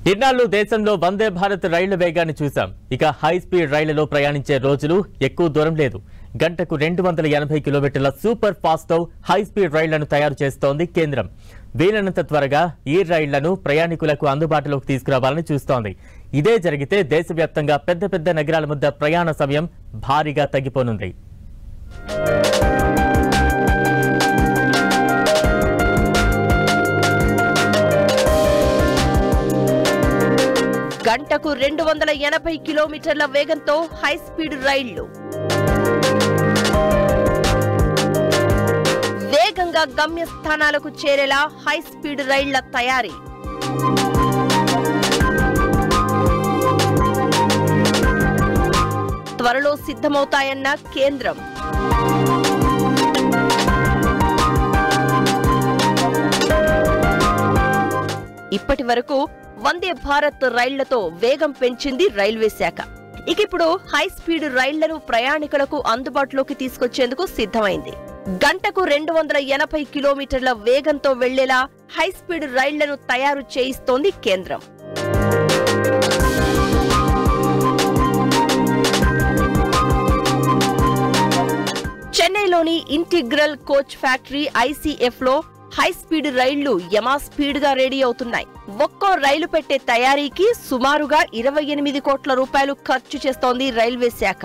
ఇన్నాళ్ళు దేశంలో వందే భారత్ రైళ్ల వేగాన్ని చూశాం ఇక హై స్పీడ్ రైళ్లలో ప్రయాణించే రోజులు ఎక్కువ దూరం లేదు గంటకు రెండు వందల ఎనభై కిలోమీటర్ల సూపర్ ఫాస్ట్ హై స్పీడ్ రైళ్లను తయారు చేస్తోంది కేంద్రం వీలైనంత త్వరగా ఈ రైళ్లను ప్రయాణికులకు అందుబాటులోకి తీసుకురావాలని చూస్తోంది ఇదే జరిగితే దేశవ్యాప్తంగా పెద్ద పెద్ద నగరాల మధ్య ప్రయాణ సమయం భారీగా తగ్గిపోనుంది గంటకు రెండు వందల ఎనభై కిలోమీటర్ల వేగంతో హై స్పీడ్ రైళ్లు వేగంగా గమ్యస్థానాలకు చేరేలా హై స్పీడ్ రైళ్ల తయారీ త్వరలో సిద్ధమవుతాయన్న కేంద్రం ఇప్పటి వరకు వందే భారత్ రైళ్లతో వేగం పెంచింది రైల్వే శాఖ ఇక ఇప్పుడు హై స్పీడ్ రైళ్లను ప్రయాణికులకు అందుబాటులోకి తీసుకొచ్చేందుకు సిద్ధమైంది గంటకు రెండు వందల ఎనభై కిలోమీటర్ల వేగంతో వెళ్లేలా హై స్పీడ్ రైళ్లను తయారు చేయిస్తోంది కేంద్రం చెన్నైలోని ఇంటిగ్రల్ కోచ్ ఫ్యాక్టరీ ఐసీఎఫ్ లో హై స్పీడ్ రైళ్లు యమా స్పీడ్ గా రెడీ అవుతున్నాయి ఒక్కో రైలు పెట్టే తయారీకి సుమారుగా ఇరవై ఎనిమిది కోట్ల రూపాయలు ఖర్చు చేస్తోంది రైల్వే శాఖ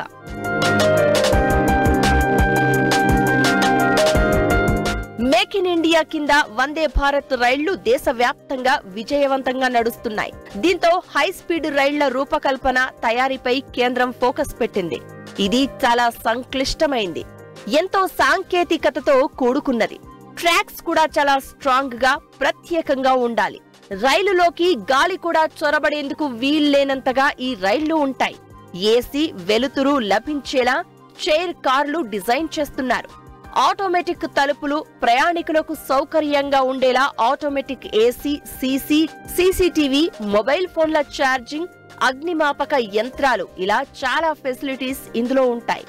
మేక్ ఇన్ ఇండియా కింద వందే భారత్ రైళ్లు దేశవ్యాప్తంగా విజయవంతంగా నడుస్తున్నాయి దీంతో హై స్పీడ్ రైళ్ల రూపకల్పన తయారీపై కేంద్రం ఫోకస్ పెట్టింది ఇది చాలా సంక్లిష్టమైంది ఎంతో సాంకేతికతతో కూడుకున్నది ట్రాక్స్ కూడా చాలా స్ట్రాంగ్ గా ప్రత్యేకంగా ఉండాలి రైలులోకి గాలి కూడా చొరబడేందుకు వీల్లేనంతగా ఈ రైళ్లు ఉంటాయి ఏసీ వెలుతురు లభించేలా చైర్ కార్లు డిజైన్ చేస్తున్నారు ఆటోమేటిక్ తలుపులు ప్రయాణికులకు సౌకర్యంగా ఉండేలా automatic AC CC CCTV mobile ఫోన్ల ఛార్జింగ్ అగ్నిమాపక యంత్రాలు ఇలా చాలా ఫెసిలిటీస్ ఇందులో ఉంటాయి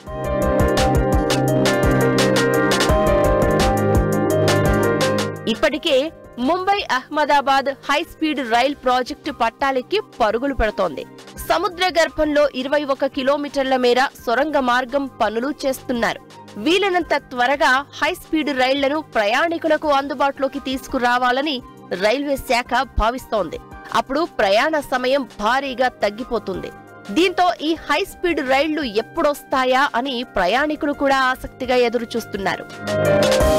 ఇప్పటికే Mumbai Ahmedabad high speed rail project పట్టాలెక్కి పరుగులు పెడుతోంది సముద్ర గర్భంలో ఇరవై ఒక కిలోమీటర్ల మేర సొరంగ మార్గం పనులు చేస్తున్నారు వీలైనంత త్వరగా హై స్పీడ్ రైళ్లను ప్రయాణికులకు అందుబాటులోకి తీసుకురావాలని రైల్వే శాఖ భావిస్తోంది అప్పుడు ప్రయాణ సమయం భారీగా తగ్గిపోతుంది దీంతో ఈ హై స్పీడ్ రైళ్లు ఎప్పుడొస్తాయా అని ప్రయాణికులు కూడా ఆసక్తిగా ఎదురు చూస్తున్నారు